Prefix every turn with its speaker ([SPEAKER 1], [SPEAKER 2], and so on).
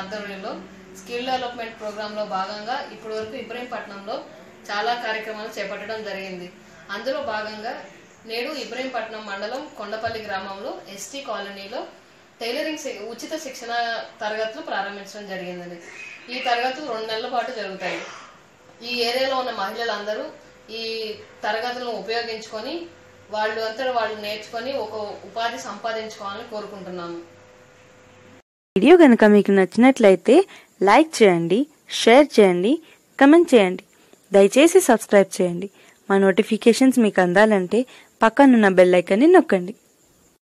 [SPEAKER 1] ఆధ్వర్యంలో skill development ప్రోగ్రాంలో భాగంగా ఇప్పటి వరకు ఇబ్రహీంపట్నంలో చాలా కార్యక్రమాలు చేపట్టడం జరిగింది అందులో భాగంగా నేడు ఇబ్రహీంపట్నం మండలం కొండపల్లి గ్రామంలో ఎస్టీ కాలనీలో టైలరింగ్ శి- ఉచిత శిక్షణ తరగతులు ప్రారంభించడం జరిగిందండి ఈ తరగతులు రెండు నెలల పాటు జరుగుతాయి ఈ ఏరియాలో ఉన్న మహిళలందరూ ఈ తరగతులను ఉపయోగించుకొని వాళ్ళు అంతటా వాళ్ళు నేర్చుకొని ఒక ఉపాధి సంపాదించుకోవాలని కోరుకుంటున్నాము
[SPEAKER 2] వీడియో కనుక మీకు నచ్చినట్లయితే లైక్ చేయండి షేర్ చేయండి కమెంట్ చేయండి దయచేసి సబ్స్క్రైబ్ చేయండి మా నోటిఫికేషన్స్ మీకు అందాలంటే పక్కనున్న బెల్ ఐకాన్ని నొక్కండి